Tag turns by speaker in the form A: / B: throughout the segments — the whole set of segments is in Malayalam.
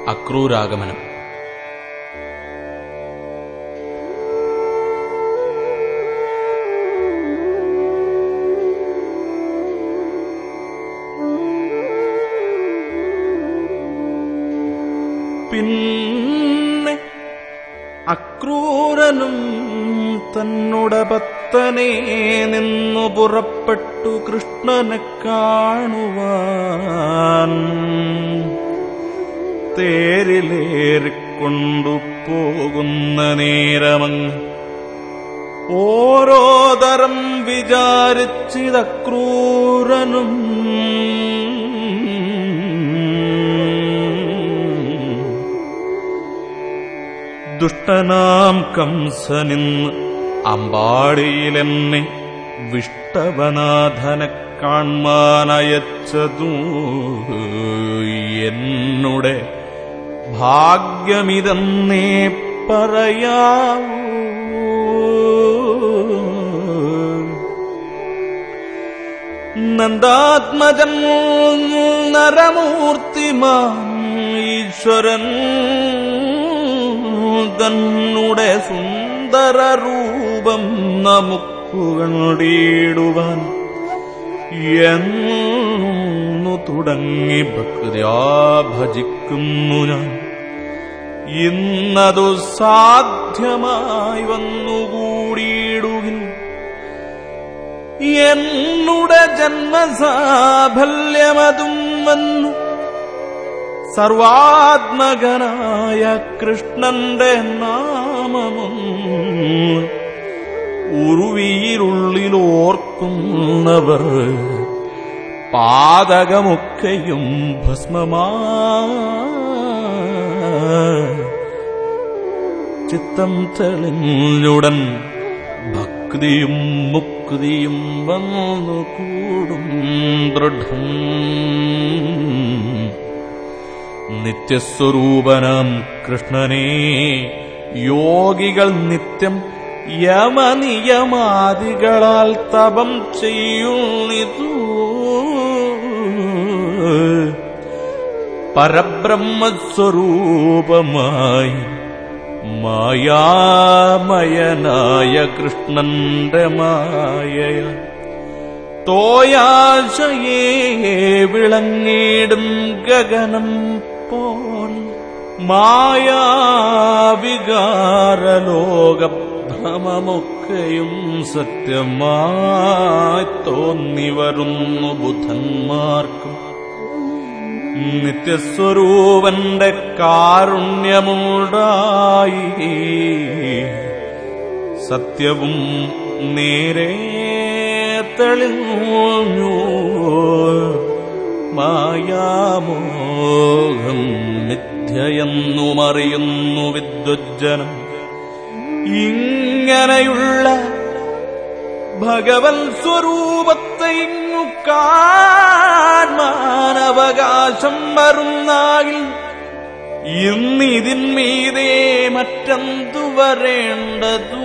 A: അക്രൂരാഗമനം
B: പിന്നെ അക്രൂരനും തന്നുടെ ഭക്തനെ നിന്നു പുറപ്പെട്ടു കൃഷ്ണനെ കാണുവാൻ തേരിലേറിക്കൊണ്ടു പോകുന്ന നേരമങ്ങ് ഓരോ തരം വിചാരിച്ചിതക്രൂരനും ദുഷ്ടനാം കംസനിന്ന് അമ്പാടിയിലെന്നെ വിഷ്ടവനാഥനെ കാൺമാനയച്ചതു എന്നുടെ ഭാഗ്യമിതെന്നേ പറയാവൂ നന്ദാത്മജൻ നരമൂർത്തിമാൻ ഈശ്വരൻ തന്നുടെ സുന്ദര രൂപം നമുക്കു കണ്ടിടുവാൻ എന്നു തുടങ്ങി ഭക്തിയാ ഭജിക്കുന്നു ഞാൻ ഇന്നതു സാധ്യമായി വന്നുകൂടിയിടുകിൽ എന്നുടെ ജന്മസാഫല്യമതും വന്നു സർവാത്മകനായ കൃഷ്ണന്റെ നാമമും ഉറുവിയിലുള്ളിലോർക്കുന്നവർ പാതകമൊക്കെയും ഭസ്മമാ ചിത്തം തെളിഞ്ഞുടൻ ഭക്തിയും മുക്തിയും വന്നു കൂടും ദൃഢം നിത്യസ്വരൂപനാം കൃഷ്ണനെ യോഗികൾ നിത്യം യമനിയമാദികളാൽ തപം ചെയ്യുന്നിതു പരബ്രഹ്മസ്വരൂപമായി മായാമയനായ കൃഷ്ണന്റെ മായ തോയാശയെ വിളങ്ങിടും ഗഗനം പോൽ മായാവികാരലോകഭ്രമമൊക്കെയും സത്യമായി തോന്നി വരുന്നു ബുധന്മാർക്കും നിത്യസ്വരൂപന്റെ കാരുണ്യമുണ്ടായി സത്യവും നേരെ തെളിഞ്ഞു മായാമോഹം മിഥ്യയെന്നുമറിയുന്നു വിദ്വജ്ജനം ഇങ്ങനെയുള്ള ഭഗവൻ സ്വരൂപത്തെ ഇങ്ങു കാണാനവകാശം വരുന്നാകിൽ ഇന്നിതിന്മീതേ മറ്റെന്തു വരേണ്ടതു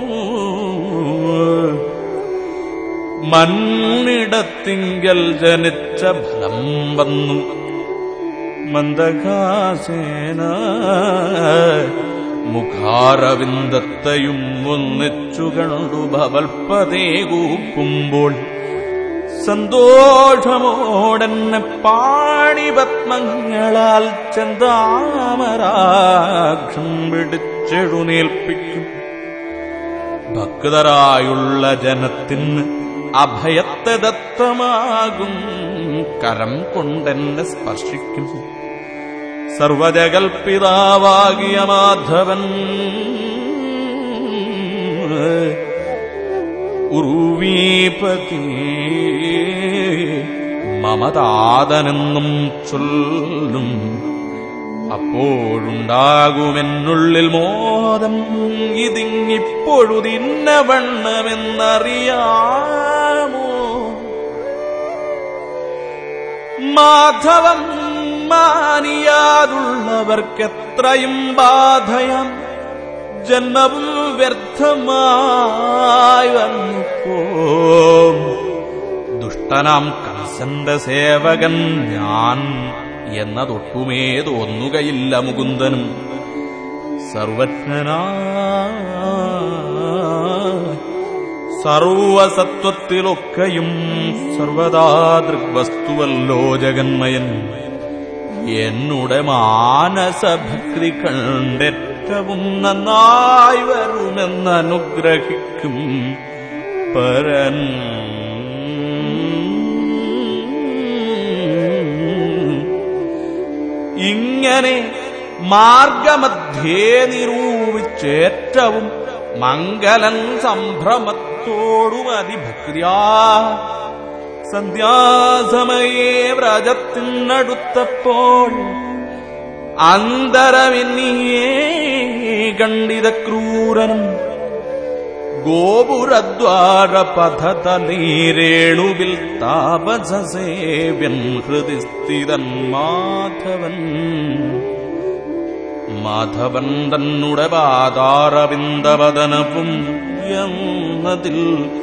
B: മണ്ണിടത്തിങ്കൽ ജനിച്ച ഫലം വന്നു മന്ദകാസേന മുഖാരവിന്ദത്തെയും ഒന്നിച്ചു കണ്ടു ഭവൽപതേ കൂക്കുമ്പോൾ സന്തോഷമോടെന്നെ പാണിപത്മങ്ങളാൽ ചന്താമരാക്ഷം പിടിച്ചെഴുന്നേൽപ്പിക്കും ഭക്തരായുള്ള ജനത്തിന് അഭയത്തെ ദത്തമാകും കരം കൊണ്ടെന്നെ സ്പർശിക്കും സർവജകൽപിതാവാകിയ മാധവൻ ഉറുവീപതി മമതാതനെന്നും ചൊല്ലും അപ്പോഴുണ്ടാകുമെന്നുള്ളിൽ മോദം ഇതിങ്ങിപ്പൊഴുതിന്നവണ്ണമെന്നറിയാമോ മാധവം മാനിയാതുള്ളവർക്കെത്രയും ബാധയം ജന്മവും വ്യർത്ഥമായി വന്നു പോം ദുഷ്ടനാം കംസന്റെ സേവകൻ ഞാൻ എന്നതൊട്ടുമേ തോന്നുകയില്ല മുകുന്ദനും സർവജ്ഞനായി സർവസത്വത്തിലൊക്കെയും സർവദാ ദൃഗ്വസ്തുവല്ലോ ജഗന്മയൻ എന്നുടെ മാനസഭക്തി കണ്ടെറ്റവും നന്നായി വരുമെന്ന് അനുഗ്രഹിക്കും പരൻ ഇങ്ങനെ മാർഗമധ്യേ നിരൂപിച്ചേറ്റവും മംഗലൻ സംഭ്രമത്തോടും അതിഭക്തിയാ സന്ധ്യാസമയേ വ്രജത്തിനടുത്തപ്പോൾ അന്തരമെന്നിയേ കണ്ടിത ക്രൂരനും ഗോപുരദ്വാര പഥതലീരേണുവിൽ താപസേവ്യൻ ഹൃദി സ്ഥിതൻ മാധവൻ മാധവൻ തന്നുടെ പാതാരവിന്ദവദനവും എന്നതിൽ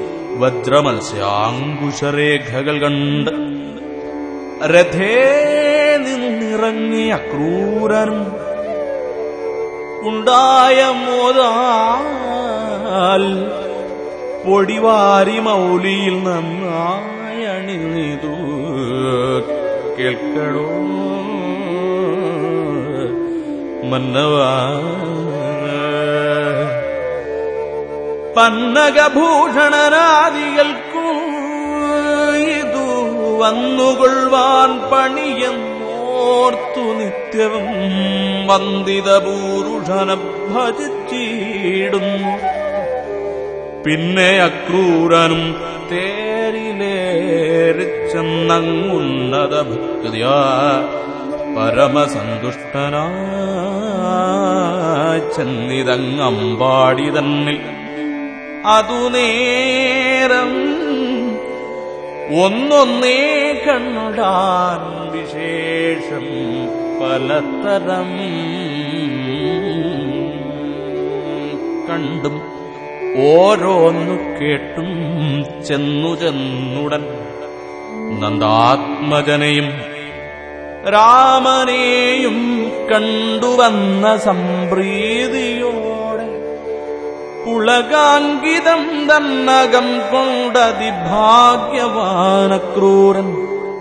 B: വജ്രമത്സ്യാങ്കുശരേഖകൾ കണ്ട് രഥേ നിന്നിറങ്ങിയ ക്രൂരനും ഉണ്ടായ മോതാൽ പൊടിവാരി മൗലിയിൽ നന്നായി അണിനിതു കേൾക്കടോ മന്നവാ പന്നകഭൂഷണനാദികൾക്കു ഇതു വന്നുകൊള്ളുവാൻ പണിയെന്നോർത്തു നിത്യവും വന്ദിത പൂരുഷന ഭജിച്ചിടുന്നു പിന്നെ അക്രൂരനും തേരിലേറിച്ചെന്നങ്ങുന്നത ഭക്തിയാ പരമസന്തുഷ്ടനായി ചെന്നിതങ്ങമ്പാടി തന്നിൽ അതു നേരം ഒന്നൊന്നേ കണ്ടാൻ വിശേഷം പലതരം കണ്ടും ഓരോന്നു കേട്ടും ചെന്നു ചെന്നുടൻ നന്ദാത്മജനെയും രാമനെയും കണ്ടുവന്ന സംപ്രീതിയോടെ പുളകാങ്കിതം തന്നകം കൊണ്ടതിഭാഗ്യവാനക്രൂരൻ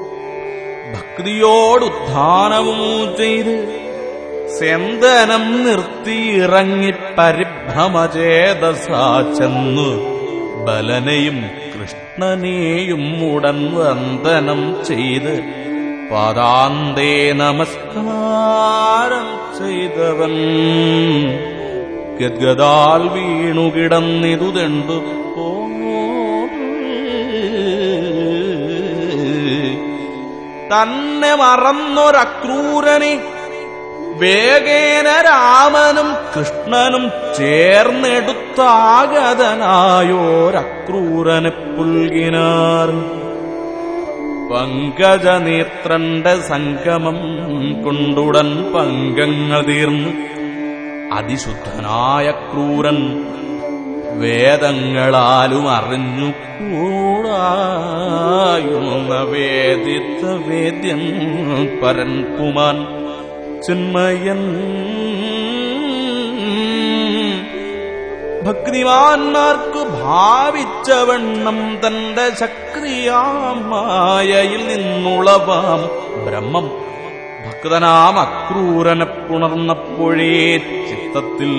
B: ഭക്തിയോടുദ്ധാനവും ചെയ്ത് സെന്തനം നിർത്തിയിറങ്ങി പരിഭ്രമചേതസാ ചെന്നു ബലനെയും കൃഷ്ണനെയും ഉടൻ വന്ദനം ചെയ്ത് പാദാന്തേ നമസ്കാരം ചെയ്തവൻ ഗദ്ഗദാൽ വീണു കിടന്നിതു തെണ്ടു തന്നെ മറന്നൊരക്രൂരനെ വേഗേന രാമനും കൃഷ്ണനും ചേർന്നെടുത്താഗതനായോരക്രൂരനെ പുൽകിനാർ പങ്കജനേത്രന്റെ സംഗമം കൊണ്ടുടൻ പങ്കങ്ങൾ തീർന്ന് അതിശുദ്ധനായ ക്രൂരൻ വേദങ്ങളാലും അറിഞ്ഞുകൂടായുന്ന വേദിത്ത വേദ്യൻ പരൻ പുമാൻ ചിന്മയൻ ഭക്തിമാന്മാർക്കു ഭാവിച്ചവണ്ണം തന്റെ ശക്തിയാം മായയിൽ നിന്നുളവാം ബ്രഹ്മം ഭക്തനാം അക്രൂരനെ പുണർന്നപ്പോഴേ ചിത്തത്തിൽ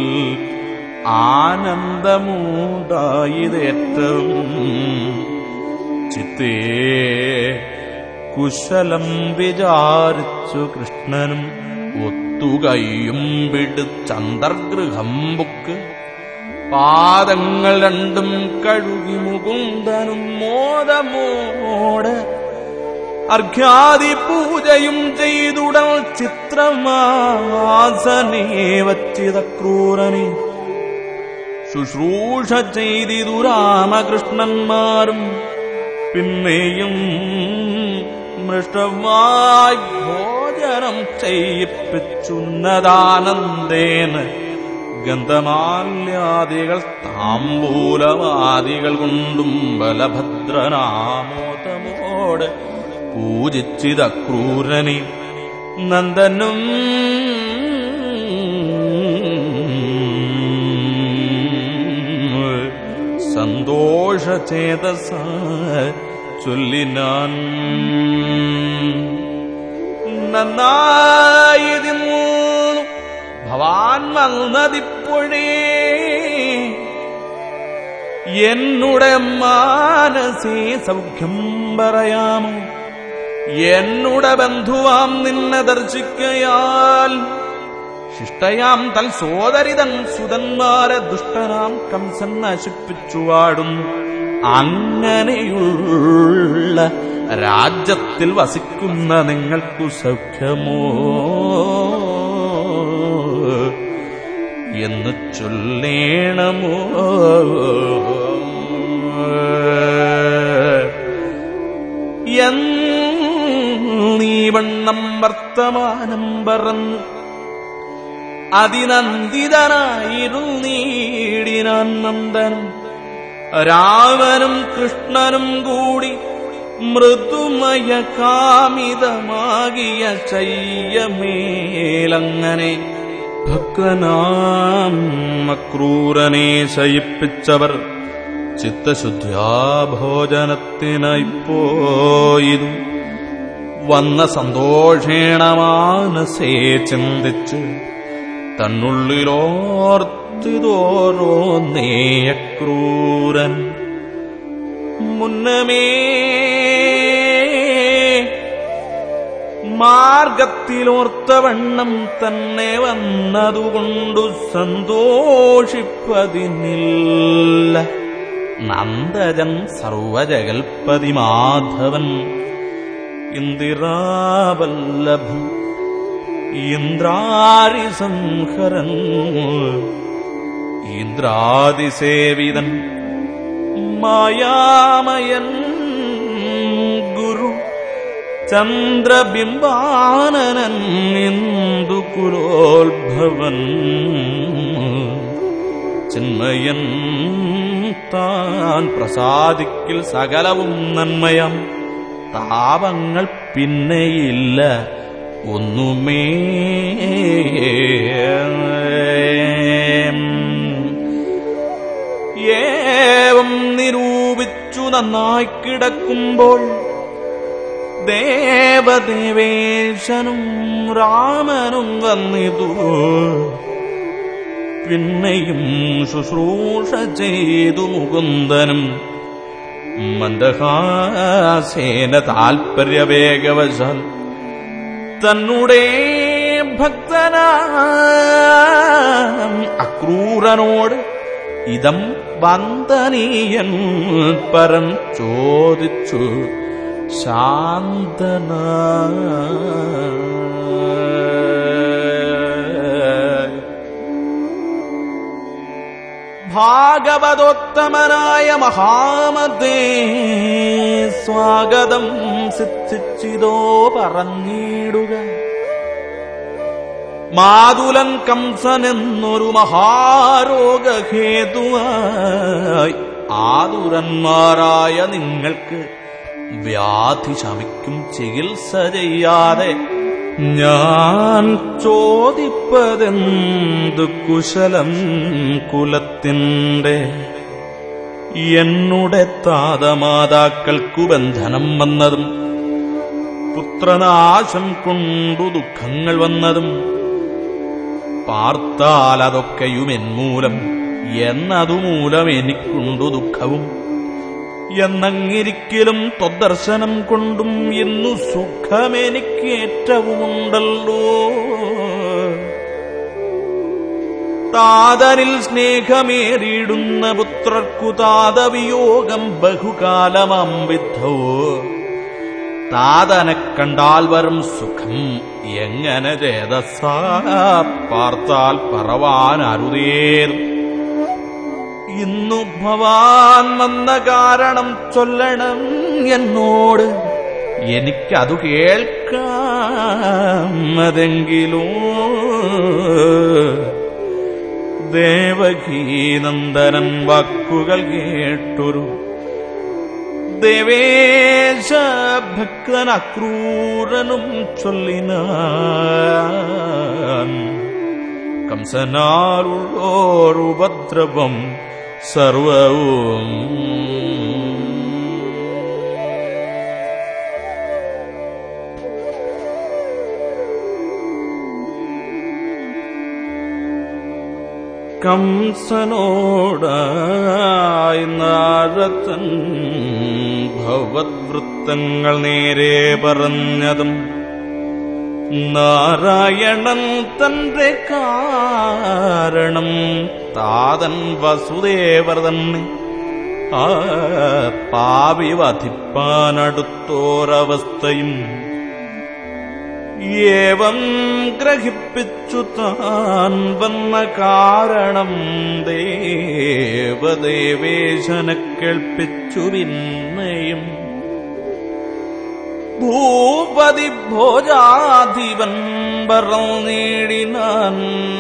B: ആനന്ദമുണ്ടായതേറ്റവും ചിത്തേ കുശലം വിചാരിച്ചു കൃഷ്ണനും ഒത്തുകൈയും പിടിച്ചന്തർഗൃഹം ബുക്ക് പാദങ്ങൾ രണ്ടും കഴുകി മുകുന്ദനും മോദമോട് അർഘ്യാദി പൂജയും ചെയ്തുടൽ ചിത്രമാസനേ വച്ചിത ക്രൂരനെ ശുശ്രൂഷ ചെയ്തിതു രാമകൃഷ്ണന്മാരും പിന്നെയും മൃഷ്ടമായി ഭോജനം ചെയ്യിപ്പിച്ചുന്നതാനന്ദേന ഗന്ധമാല്യാദികൾ താമ്പൂലവാദികൾ കൊണ്ടും ബലഭദ്രനാമോദമോട് പൂജിച്ചിത ക്രൂരനെ നന്ദനും സന്തോഷചേതസ ചൊല്ലിനാൻ നന്നായതിന്നു ഭവാൻ വന്നതിപ്പോഴേ എന്നുടെ മാനസേ സൗഖ്യം പറയാമോ എന്നുടെ ബന്ധുവാം നിന്നെ ദർശിക്കയാൽ ശിഷ്ടയാം തൽ സോദരിതൻ സുതന്മാരെ ദുഷ്ടനാം കംസൻ നശിപ്പിച്ചുവാടും അങ്ങനെയുള്ള രാജ്യത്തിൽ വസിക്കുന്ന നിങ്ങൾക്കു സൗഖ്യമോ എന്ന് ചൊല്ലേണമോ എന്നീവണ്ണം വർത്തമാനം പറന്ന് അതിനന്ദിതനായിരുന്നീടിനാൻ നന്ദനും രാമനും കൃഷ്ണനും കൂടി മൃദുമയ കാമിതമാകിയ ശയ്യമേലങ്ങനെ ഭക്തനാം അക്രൂരനെ ശയിപ്പിച്ചവർ ചിത്തശുദ്ധ്യാഭോജനത്തിനായി പോയതു വന്ന സന്തോഷേണ മാനസേ ചിന്തിച്ച് തന്നുള്ളിലോർത്തിതോരോ നേയക്രൂരൻ മുന്നമേ മാർഗത്തിലോർത്തവണ്ണം തന്നെ വന്നതുകൊണ്ടു സന്തോഷിപ്പതിനില്ല നന്ദജൻ സർവജഗൽപതി മാധവൻ ഇന്ദിരാവല്ലഭൻ ഇന്ദ്രാരിസംഹരൻ ഇന്ദ്രാതിസേവിതൻ മായാമയൻ ഗുരു ചന്ദ്രബിംബാനനൻ ഇന്ദുകുലോത്ഭവൻ ചിന്മയൻ താൻ പ്രസാദിക്കിൽ സകലവും നന്മയം താപങ്ങൾ പിന്നെയില്ല ഒന്നുമേ ഏവം നിരൂപിച്ചു നന്നായി കിടക്കുമ്പോൾ ദേവദേവേശനും രാമനും വന്നിതു പിന്നെയും ശുശ്രൂഷ ചെയ്തു മുകുന്ദനും മന്ദഹാസേന താൽപര്യവേഗവശാൽ തന്നെ ഭക്തന അക്രൂരനോട് ഇതം വന്ദനീയൻ പരം ചോദിച്ചു ശാന്തന ഭാഗവതോത്തമനായ മഹാമതേ സ്വാഗതം സിദ്ധിച്ചിതോ പറഞ്ഞിടുക മാതുലൻ കംസൻ എന്നൊരു മഹാരോഗഹേതുവായി ആതുരന്മാരായ നിങ്ങൾക്ക് വ്യാധി ശമിക്കും ചികിത്സ ചെയ്യാതെ ഞാൻ ചോദിപ്പതെന്തു കുശലം കുലത്തിൻ്റെ എന്നുടെ താതമാതാക്കൾക്കു ബന്ധനം വന്നതും പുത്രനാശം കൊണ്ടു ദുഃഖങ്ങൾ വന്നതും പാർത്താൽ അതൊക്കെയും എന്മൂലം എന്നതുമൂലം എനിക്കുണ്ടു ദുഃഖവും എന്നങ്ങിരിക്കലും ത്വദർശനം കൊണ്ടും എന്നു സുഖമെനിക്ക് ഏറ്റവുമുണ്ടല്ലോ താതനിൽ സ്നേഹമേറിയിടുന്ന പുത്രർക്കു താതവിയോഗം ബഹുകാലമാം വിദ്ധോ താതനെ കണ്ടാൽ വരും സുഖം എങ്ങനെ ചേതസാ പാർത്താൽ പറവാൻ അരുതേർ ഇന്നു ഭവാൻ വന്ന കാരണം ചൊല്ലണം എന്നോട് എനിക്കതു കേൾക്കാം അതെങ്കിലോ ദേവകീനന്ദനൻ വാക്കുകൾ കേട്ടൊരു ദേവേശ ഭക്തൻ അക്രൂരനും ചൊല്ലിനാൻ കംസനാലുള്ളോരുപദ്രവം സർവവും കംസനോടായി നാരദൻ ഭവദ്വൃത്തങ്ങൾ നേരെ പറഞ്ഞതും നാരായണൻ തന്റെ കാരണം താതൻ വസുദേവർ തന്നെ ആ പാവി വധിപ്പാനടുത്തോരവസ്ഥയും ഏവം ഗ്രഹിപ്പിച്ചു താൻ വന്ന കാരണം ദേവദേവേശനെ കേൾപ്പിച്ചു പിന്നെയും ഭൂപതി ഭോജാധിപൻ പറഞ്ഞിടിനാൻ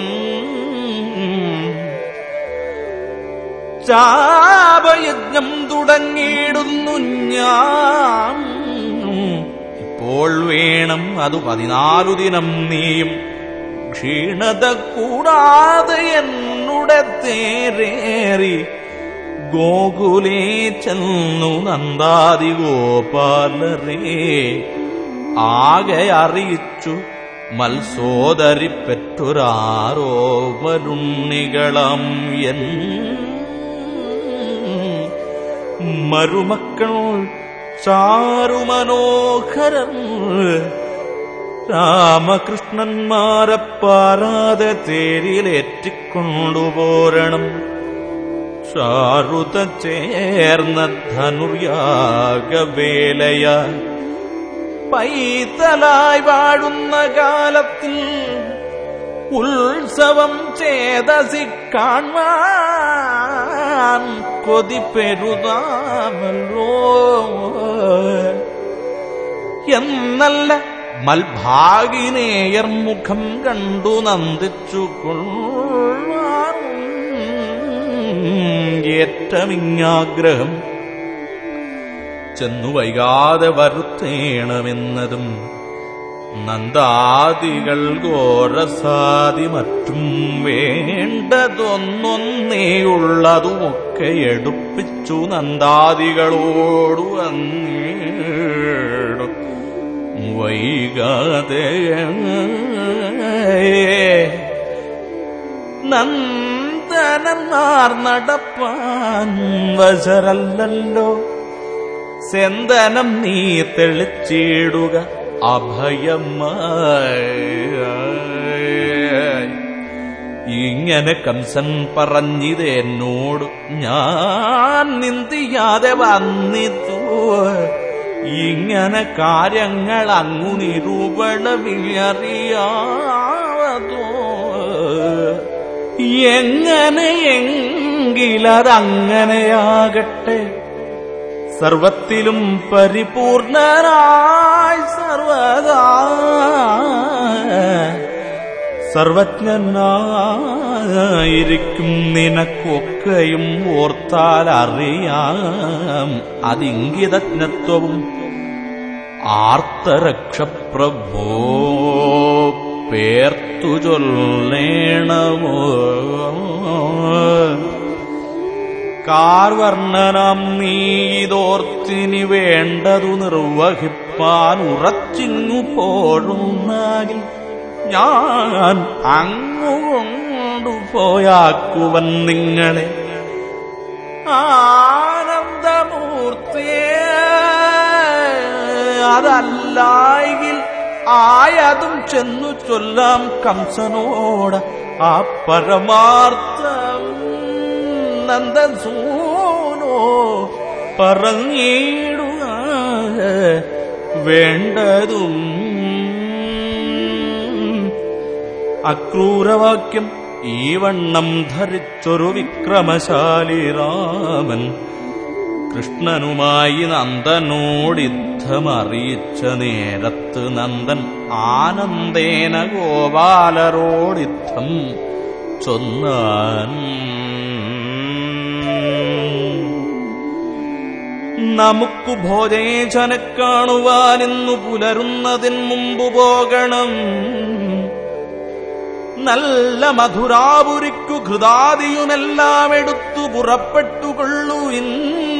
B: ചാപയജ്ഞം തുടങ്ങിയിടുന്നു ഞാൻ ഇപ്പോൾ വേണം അത് പതിനാലു ദിനം നീയും ക്ഷീണത കൂടാതെ എന്നുടെ തേരേറി ഗോകുലേ ചെന്നു നന്ദാതി ഗോപാലരേ ആകെ അറിയിച്ചു മത്സോദരി പെറ്റൊരാരോ വരുണ്ണികളം എൻ മരുമക്കൾ ചാരുമനോഹരൻ രാമകൃഷ്ണന്മാരെ പാരാതെ തേരിലേറ്റിക്കൊണ്ടുപോരണം ചാരുത ചേർന്ന ധനുർയാഗവേലയ പൈതലായി വാഴുന്ന കാലത്തിൽ ഉത്സവം ചേതസി കാണാൻ കൊതി പെരുതാമല്ലോ എന്നല്ല മൽഭാഗിനേയർ മുഖം കണ്ടു നന്ദിച്ചു കൊള്ളാൻ ഏറ്റമിങ്ങാഗ്രഹം ചെന്നു വൈകാതെ വരുത്തേണമെന്നതും നന്ദാദികൾ ഘോരസാദി മറ്റും വേണ്ടതൊന്നൊന്നേയുള്ളതുമൊക്കെ എടുപ്പിച്ചു നന്ദാദികളോടു വന്നീടു വൈകാതെ നന്ദനന്മാർ നടപ്പാൻ വശരല്ലല്ലോ സെന്തനം നീ തെളിച്ചിടുക അഭയമായി ഇങ്ങനെ കംസൻ പറഞ്ഞത് എന്നോട് ഞാൻ നിന്ദിയാതെ വന്നിത്തു ഇങ്ങനെ കാര്യങ്ങൾ അങ്ങു നിരൂപണമില്ലറിയാവതോ എങ്ങനെയെങ്കിലതങ്ങനെയാകട്ടെ സർവത്തിലും പരിപൂർണനായി സർവദാ സർവജ്ഞനായിരിക്കും നിനക്കൊക്കെയും ഓർത്താൽ അറിയാം അതിങ്കിതജ്ഞത്വവും ആർത്തരക്ഷപ്രഭോ പേർത്തു ചൊല്ലേണമോ കാർവർണ്ണനം നീ ഇതോർത്തിനി വേണ്ടതു നിർവഹിപ്പാൻ ഉറച്ചിങ്ങു പോഴുന്നാകിൽ ഞാൻ അങ്ങുകൊണ്ടുപോയാക്കുവൻ നിങ്ങളെ ആനന്ദമൂർത്തിയെ അതല്ലായെങ്കിൽ ആയതും ചെന്നു ചൊല്ലാം കംസനോട് ആ പരമാർത്ഥം നന്ദൻ സൂനോ പറഞ്ഞിടുക വേണ്ടതും അക്രൂരവാക്യം ഈ വണ്ണം ധരിച്ചൊരു വിക്രമശാലി രാമൻ കൃഷ്ണനുമായി നന്ദനോടിദ്ധമറിയിച്ച നേരത്ത് നന്ദൻ ആനന്ദേന ഗോപാലരോടിദ്ധം ചൊന്നാൻ നമുക്കു ഭോജേശനെ കാണുവാൻ ഇന്നു പുലരുന്നതിന് മുമ്പ് പോകണം നല്ല മധുരാപുരിക്കു ഘൃതാദിയുമെല്ലാം എടുത്തു പുറപ്പെട്ടുകൊള്ളുവിൻ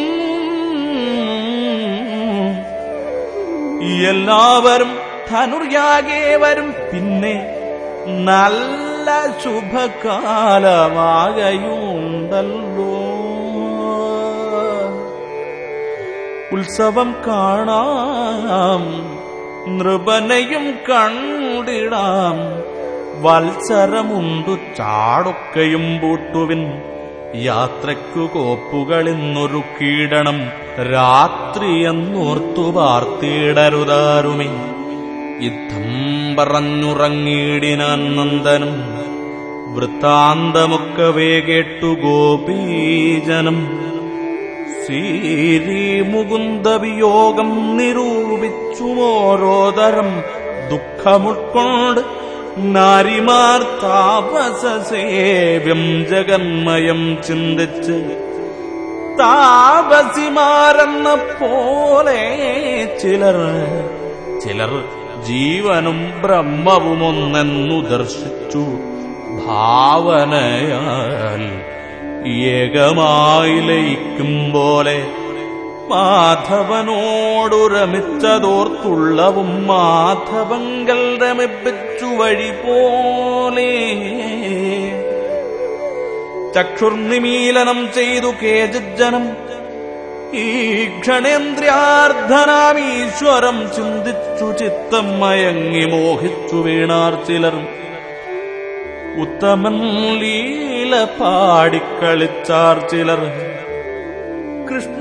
B: എല്ലാവരും ധനുർയാകെ വരും പിന്നെ നല്ല ശുഭകാലമാകയുണ്ടല്ലോ ഉത്സവം കാണാം നൃപനയും കണ്ടിടാം വത്സരമുണ്ടു ചാടൊക്കെയും പൂട്ടുവിൻ യാത്രയ്ക്കു കോപ്പുകളിന്നൊരു കീടണം രാത്രി എന്നോർത്തു പാർത്തിടരുതാരുമേ യുദ്ധം പറഞ്ഞുറങ്ങിയിടിനാൻ നന്ദനും വൃത്താന്തമൊക്കവേ കേട്ടു ഗോപീജനം ശ്രീ മുകുന്ദവിയോഗം നിരൂപിച്ചുമോരോതരം ദുഃഖമുൾക്കൊണ്ട് നാരിമാർ താപസസേവ്യം ജഗന്മയം ചിന്തിച്ച് താപസിമാരെന്ന പോലെ ചിലർ ചിലർ ജീവനും ബ്രഹ്മവുമൊന്നെന്നു ദർശിച്ചു ഭാവനയാൽ ഏകമായി ലയിക്കും പോലെ മാധവനോടു രമിച്ചതോർത്തുള്ളവും മാധവങ്കൽ രമിപ്പിച്ചു വഴി പോലെ ചക്ഷുർനിമീലനം ചെയ്തു കേജിജനം ഈ ക്ഷണേന്ദ്രിയാർദ്ധനാമീശ്വരം ചിന്തിച്ചു ചിത്തം മയങ്ങി മോഹിച്ചു വീണാർ ചിലർ ഉത്തമൻ ലീല പാടിക്കളിച്ചാർ ചിലർ കൃഷ്ണ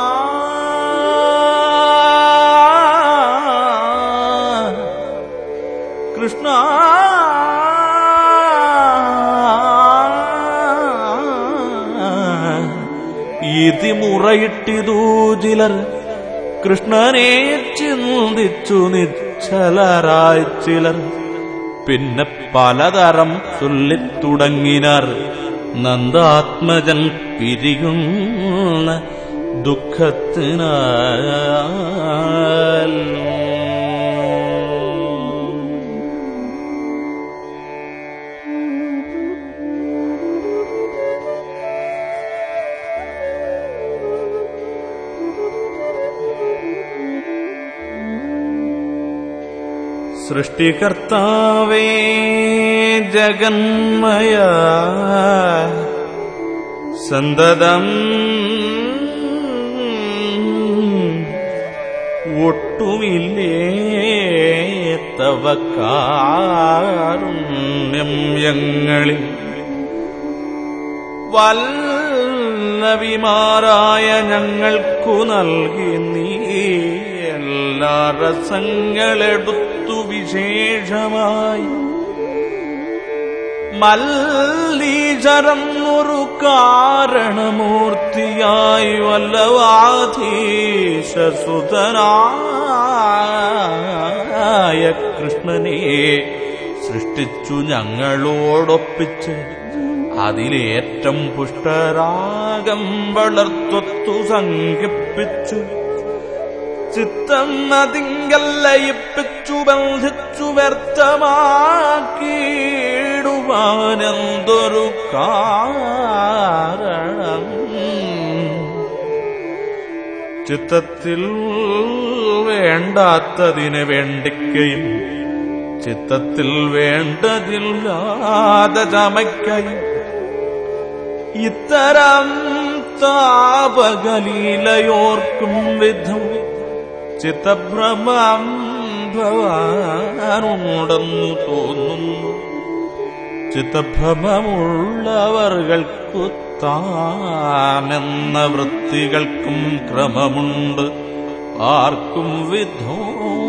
B: കൃഷ്ണ ഇതി മുറയിട്ടിതു ചിലർ കൃഷ്ണനെ ചിന്തിച്ചു നിശ്ചലരായി ചിലർ പിന്നെ പലതരം ചൊല്ലിത്തുടങ്ങിനാർ നന്ദാത്മജൻ പിരിയുന്ന ദുഃഖത്തിനാൽ സൃഷ്ടികർത്താവേ ജഗന്മയ സന്തതം ഒട്ടുമില്ലേ തവ കാരുണ്യം ഞങ്ങളിൽ വല്ലവിമാരായ ഞങ്ങൾക്കു നൽകി നീ എല്ലാ രസങ്ങളെടുത്തു വിശേഷമായി മല്ലീചരം ഒരു കാരണമൂർത്തിയായി വല്ലവാധീശസുതനായ കൃഷ്ണനെ സൃഷ്ടിച്ചു ഞങ്ങളോടൊപ്പിച്ച് അതിലേറ്റം പുഷ്ടരാഗം വളർത്തൊത്തു സംഘിപ്പിച്ചു ചിത്തം അതിങ്കൽ ലയിപ്പിച്ചു ബന്ധിച്ചു വ്യർത്ഥമാക്കിയിടുവാനെന്തൊരു കാരണം ചിത്തത്തിൽ വേണ്ടാത്തതിനെ വേണ്ടിക്കയും ചിത്തത്തിൽ വേണ്ടതില്ലാതെ ചമയ്ക്കയും ഇത്തരം താപകലീലയോർക്കും വിധം ചിത്തഭ്രമം ഭവാനുണ്ടെന്നു തോന്നുന്നു ചിത്തഭ്രമമുള്ളവർകൾക്കു താനെന്ന വൃത്തികൾക്കും ക്രമമുണ്ട് ആർക്കും വിധോ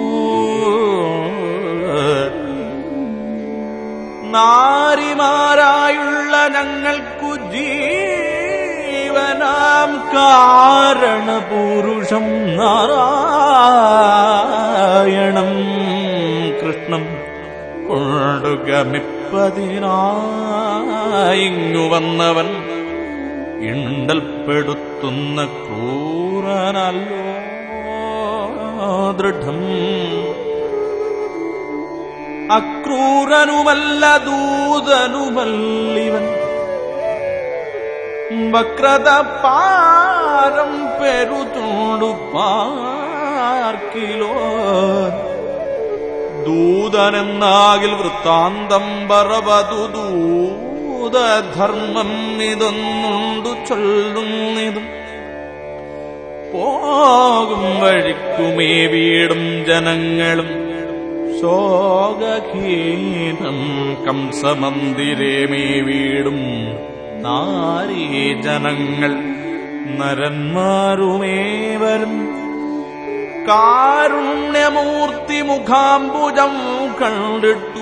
B: നാരിമാരായുള്ള ഞങ്ങൾക്കു ജീവനാം കാരണപുരുഷം നാരായണം കൃഷ്ണം കൊണ്ടു ഗമിപ്പതിനായിങ്ങു വന്നവൻ ഇണ്ടൽപ്പെടുത്തുന്ന ക്രൂരനല്ലോ ദൃഢം അക്രൂരനുമല്ല ദൂതനുമല്ലിവൻ വക്രത പാരം പെരുതുണ്ടു പാർക്കിലോ ദൂതനെന്നാകിൽ വൃത്താന്തം പറവതു ദൂതധർമ്മം ഇതൊന്നുണ്ടു ചൊല്ലുന്നിതും പോകും വഴിക്കുമേ വീടും ജനങ്ങളും ശോകഹീനം കംസമന്ദിരേമേ വീടും നാരീ ജനങ്ങൾ നരന്മാരുമേവരും കാരുണ്യമൂർത്തി മുഖാംബുജം കണ്ടിട്ടു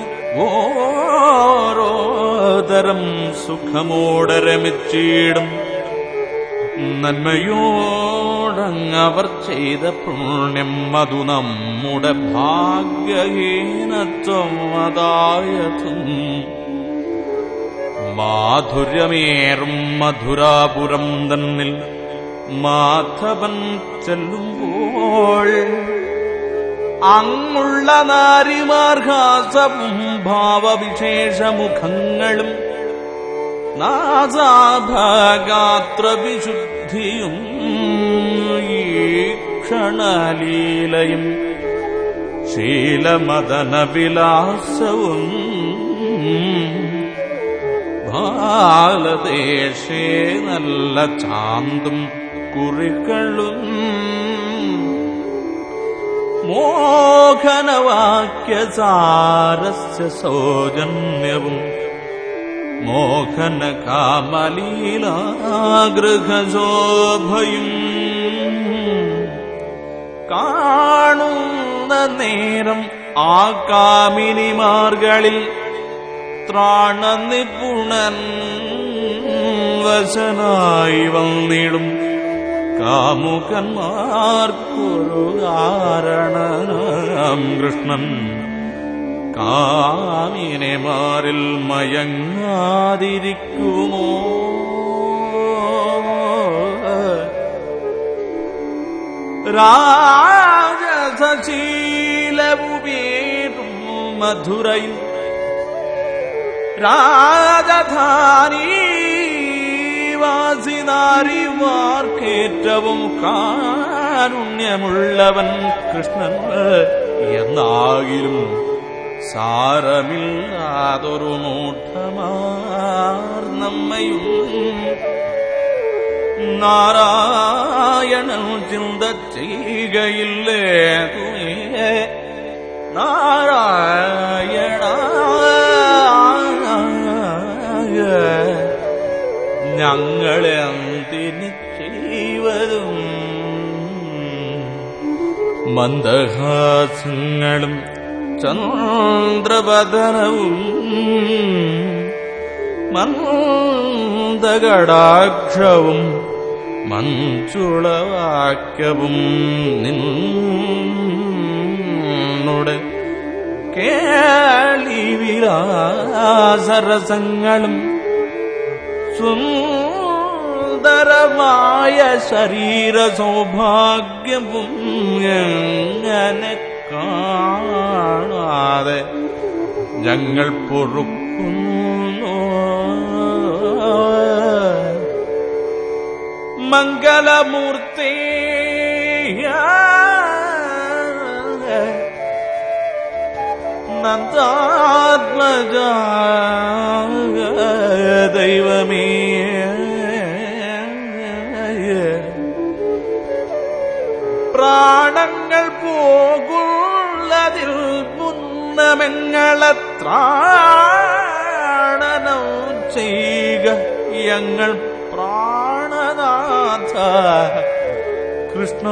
B: ഓരോതരം സുഖമോടെ രമിച്ചിടും നന്മയോടങ്ങവർ ചെയ്ത പുണ്യം അതു നമ്മുടെ ഭാഗ്യഹീനത്വം അതായതും മാധുര്യമേറും മധുരാപുരം തന്നിൽ മാധവൻ ചെല്ലുമ്പോൾ അങ്ങുള്ള നാരിമാർഹാസവും ഭാവവിശേഷമുഖങ്ങളും നാസാഭാഗാത്ര വിശുദ്ധിയും ഈ ക്ഷണലീലയും ശീലമദന വിലാസവും ബാലദേശേ നല്ല ചാന്തും കുറികളും മോഹനവാക്യസാരസ്യ സൗജന്യവും മോഹനകാമലീലാഗൃഹശോഭയും കാണുന്ന നേരം ആ കാമിനിമാർകളിൽ ത്രാണനിപുണൻ വശനായി വന്നിടും കാമുകന്മാർക്കൊരു കാരണനാം കൃഷ്ണൻ കാമിനെമാരിൽ മയങ്ങാതിരിക്കുമോ രാജസശീലവുമേറും മധുരയിൽ രാജധാനി വാസിനാരിമാർക്കേറ്റവും കാരുണ്യമുള്ളവൻ കൃഷ്ണൻ എന്നാകിലും സാരമില്ലാതൊരു മൂഢമാർ നമ്മയും നാരായണൻ ചിന്ത ചെയ്യുകയില്ലേ തുയേ നാരായണ ഞങ്ങളെ അന്തിന് ചെയ്വതും മന്ദഹാസങ്ങളും ചന്ദ്രപതനവും മന്ദകടാക്ഷവും മഞ്ചുളവാക്യവും നിന്നുടെ കേളിവിലാസരസങ്ങളും സുന്ദരമായ ശരീര സൗഭാഗ്യവും എങ്ങനെ കാണാതെ ഞങ്ങൾ പൊറുക്കുന്നു മംഗളമൂർത്തി നന്ദാത്മജ ദൈവമേ പ്രാണങ്ങൾ പോകുള്ളതിൽ മുന്നമെങ്ങളെത്രാണനം ചെയ്യുക ഞങ്ങൾ പ്രാണനാഥ കൃഷ്ണ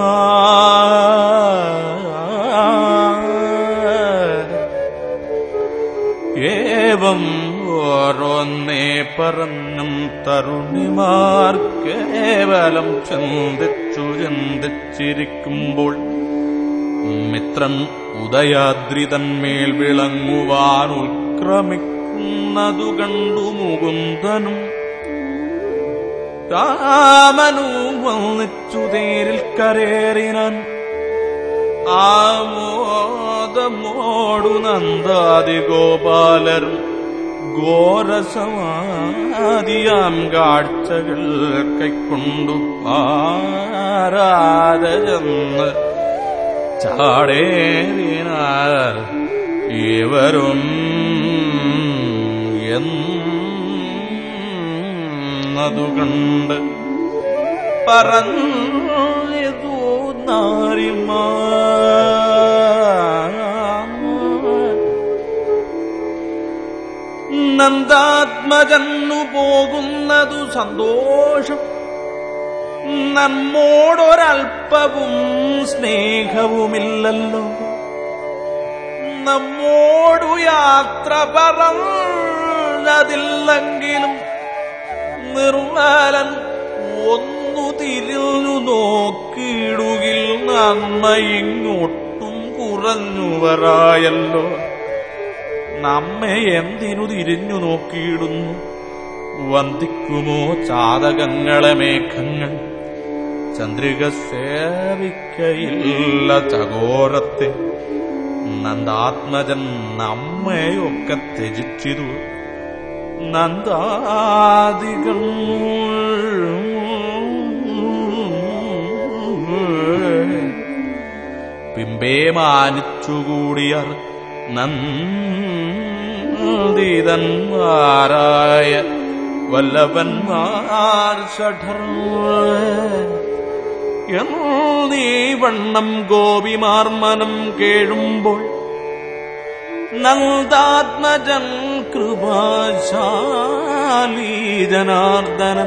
B: ഏവം ഓരോന്നേ പറഞ്ഞും തരുണിമാർ കേവലം ചിന്തിച്ചു ചിന്തിച്ചിരിക്കുമ്പോൾ മിത്രൻ ഉദയാദ്രി തന്മേൽ വിളങ്ങുവാൻ ഉത്ക്രമിക്കുന്നതു കണ്ടു മുകുന്ദനും രാമനു വന്നിച്ചു തേരിൽ കരേറിനാൻ ആമോദമോടു നന്ദാതി ഗോപാലരും ഘോരസമാദിയാം കാഴ്ചകൾ കൈക്കൊണ്ടു പാരാതെ ചെന്ന് ചാടേറിനാർ ഇവരും എന്നതു കണ്ട് പറഞ്ഞതു നാരിമാ നന്ദാത്മജന്നു പോകുന്നതു സന്തോഷം നമ്മോടൊരൽപ്പവും സ്നേഹവുമില്ലല്ലോ നമ്മോടു യാത്ര പറഞ്ഞതില്ലെങ്കിലും നിർമ്മലൻ ഒന്നു തിരിഞ്ഞു നോക്കിയിടുകിൽ നന്മ ഇങ്ങോട്ടും കുറഞ്ഞു വരായല്ലോ നമ്മെ എന്തിനു തിരിഞ്ഞു നോക്കിയിടുന്നു വന്ദിക്കുമോ ചാതകങ്ങളെ മേഘങ്ങൾ ചന്ദ്രിക സേവിക്കയില്ല ചകോരത്തെ നന്ദാത്മജൻ നമ്മയൊക്കെ ത്യജിച്ചിരു നന്ദാദികൾ പിമ്പേ മാനിച്ചുകൂടിയർ നന്ദിതന്മാരായ വല്ലവന്മാർ ഷഠർ എന്നീ വണ്ണം ഗോപിമാർമനം കേഴുമ്പോൾ നന്ദാത്മജൻ കൃപാശാലി ജനാർദ്ദനൻ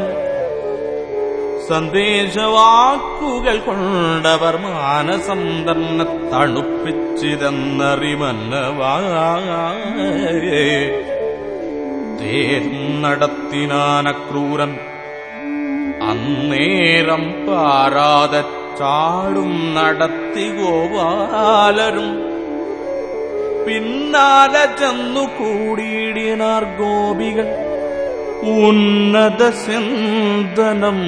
B: സന്ദേശവാക്കുകൾ കൊണ്ടവർ മാനസം തന്നെ തണുപ്പിച്ചിതെന്നറിമന്നവായേ തേരും നടത്തിനാനക്രൂരൻ അന്നേരം പാരാതെ ചാടും നടത്തി ഗോപാലരും പിന്നാലെ ചെന്നു കൂടിയിടിനാർ ഗോപികൾ ഉന്നത സിന്ദനം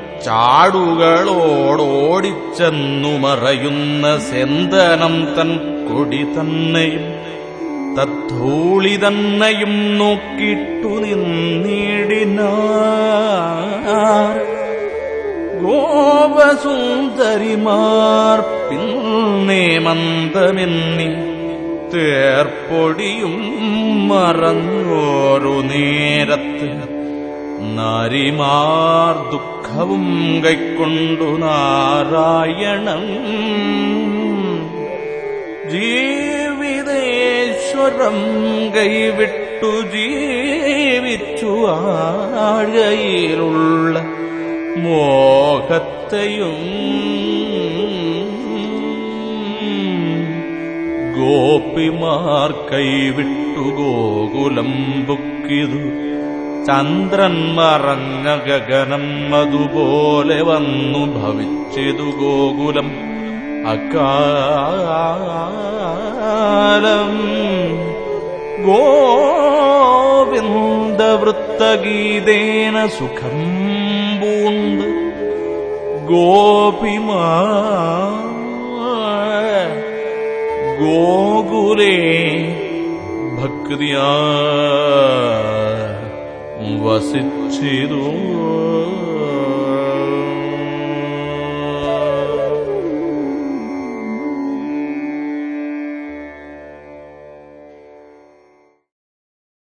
B: ചാടുകളോടോടിച്ചെന്നു മറയുന്ന സെന്തനം തൻ കൊടി തന്നെയും തദ്ധൂളി തന്നെയും നോക്കിട്ടു നിന്നിടിനാർ ഗോപസുന്ദരിമാർ പിന്നെ മന്ദമെന്നി തേർപ്പൊടിയും മറഞ്ഞോരു നേരത്ത് നാരിമാർ ദുഃഖവും കൈക്കൊണ്ടു നാരായണം ജീവിതേശ്വരം കൈവിട്ടു ജീവിച്ചു ആഴയിലുള്ള മോഹത്തെയും ഗോപിമാർ കൈവിട്ടു ഗോകുലം ബുക്കിതു ചന്ദ്രൻ മറഞ്ഞ ഗഗനം അതുപോലെ വന്നു ഭവിച്ചിതു ഗോകുലം അക്കാലം ഗോവിന്ദവൃത്തഗീതേന സുഖം പൂണ്ട് ഗോപിമാ ഗോകുലേ ഭക്തിയാ വസിച്ചിരൂ